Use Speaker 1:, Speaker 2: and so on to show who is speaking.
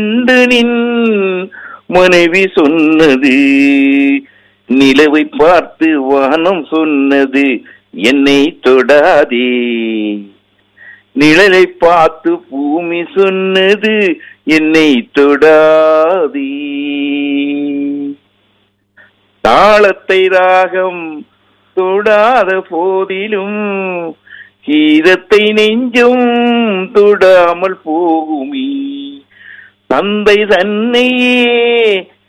Speaker 1: என்று நின் மனைவி சொன்னது நிலவை பார்த்து வானம் சொன்னது என்னை தொடாதே நிழலை பார்த்து பூமி சொன்னது என்னை தொடாதே தாளத்தை ராகம் தொடாத போதிலும் கீதத்தை நெஞ்சும் தொடாமல் போகுமே தந்தை தன்னையே